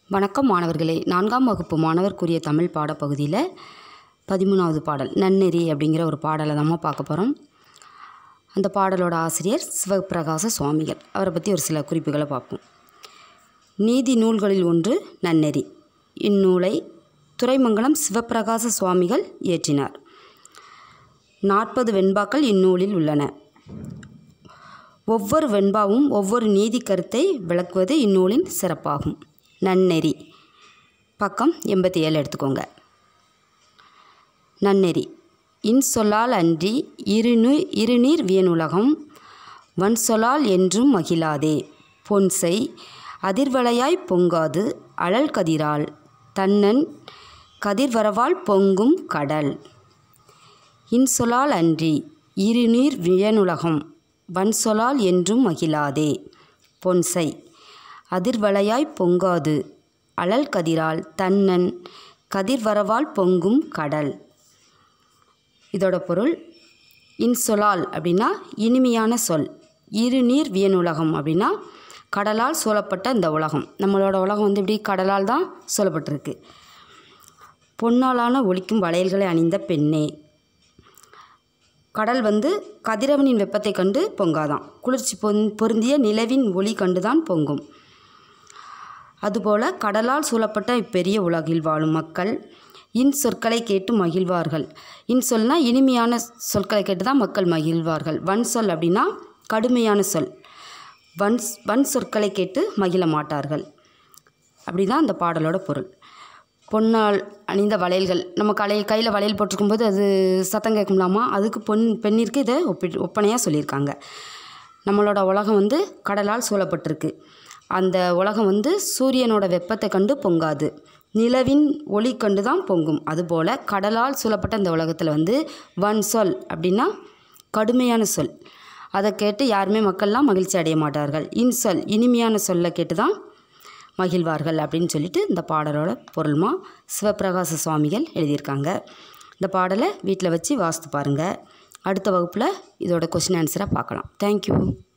வணக்கம் மாணவர்களே நான்காம் வகுப்பு மாணவர்க்குரிய தமிழ் பாடப்பகுதியில் பதிமூணாவது பாடல் நன்னெறி அப்படிங்கிற ஒரு பாடலை தான் பார்க்க போகிறோம் அந்த பாடலோட ஆசிரியர் சிவபிரகாச சுவாமிகள் அவரை பற்றி ஒரு சில குறிப்புகளை பார்ப்போம் நீதி நூல்களில் ஒன்று நன்னெறி இந்நூலை துறைமங்கலம் சிவபிரகாச சுவாமிகள் இயற்றினார் நாற்பது வெண்பாக்கள் இந்நூலில் உள்ளன ஒவ்வொரு வெண்பாவும் ஒவ்வொரு நீதி கருத்தை விளக்குவது இந்நூலின் சிறப்பாகும் நன்னெறி பக்கம் எண்பத்தி ஏழு எடுத்துக்கோங்க நன்னெறி இன் சொல்லால் அன்றி இருநு இருநீர் வியனுலகம் வன் சொல்லால் என்றும் மகிழாதே பொன்சை அதிர்வலையாய் பொங்காது அழல் கதிரால் தன்னன் கதிர்வரவால் பொங்கும் கடல் இன்சொலால் அன்றி இருநீர் வியனுலகம் வன்சொலால் என்றும் மகிழாதே பொன்சை அதிர்வலையாய் பொங்காது அழல் கதிரால் தன்னன் கதிர்வரவால் பொங்கும் கடல் இதோட பொருள் இன்சொலால் அப்படின்னா இனிமையான சொல் இருநீர் வியனுலகம் அப்படின்னா கடலால் சூழப்பட்ட இந்த உலகம் நம்மளோட உலகம் வந்து இப்படி கடலால் தான் சூழப்பட்டிருக்கு பொன்னாலான ஒலிக்கும் வளையல்களை அணிந்த பெண்ணே கடல் வந்து கதிரவனின் வெப்பத்தை கண்டு பொங்காதான் குளிர்ச்சி பொன் பொருந்திய நிலவின் ஒளி கண்டுதான் பொங்கும் அதுபோல கடலால் சூழப்பட்ட இப்பெரிய உலகில் வாழும் மக்கள் இன் சொற்களை கேட்டு மகிழ்வார்கள் இன் சொல்னா இனிமையான சொற்களை கேட்டு தான் மக்கள் மகிழ்வார்கள் வன் சொல் அப்படின்னா கடுமையான சொல் வன் வன் சொற்களை கேட்டு மகிழ மாட்டார்கள் அப்படி தான் அந்த பாடலோட பொருள் பொன்னால் அணிந்த வளையல்கள் நம்ம கலை கையில் வளையல் போட்டிருக்கும்போது அது சத்தம் கேட்கும்லாமா அதுக்கு பொன் பெண்ணிற்கு இதை ஒப்பி ஒப்பனையாக சொல்லியிருக்காங்க நம்மளோட உலகம் வந்து கடலால் சூழப்பட்டிருக்கு அந்த உலகம் வந்து சூரியனோட வெப்பத்தை கண்டு பொங்காது நிலவின் ஒளி கண்டு தான் பொங்கும் அதுபோல் கடலால் சூழப்பட்ட இந்த உலகத்தில் வந்து வன் சொல் அப்படின்னா கடுமையான சொல் அதை கேட்டு யாருமே மக்கள்லாம் மகிழ்ச்சி அடைய மாட்டார்கள் இன்சொல் இனிமையான சொல்லை கேட்டு தான் மகிழ்வார்கள் அப்படின்னு சொல்லிட்டு இந்த பாடலோட பொருள்மா சிவபிரகாச சுவாமிகள் எழுதியிருக்காங்க இந்த பாடலை வீட்டில் வச்சு வாசித்து பாருங்கள் அடுத்த வகுப்பில் இதோட கொஷின் ஆன்சராக பார்க்கலாம் தேங்க்யூ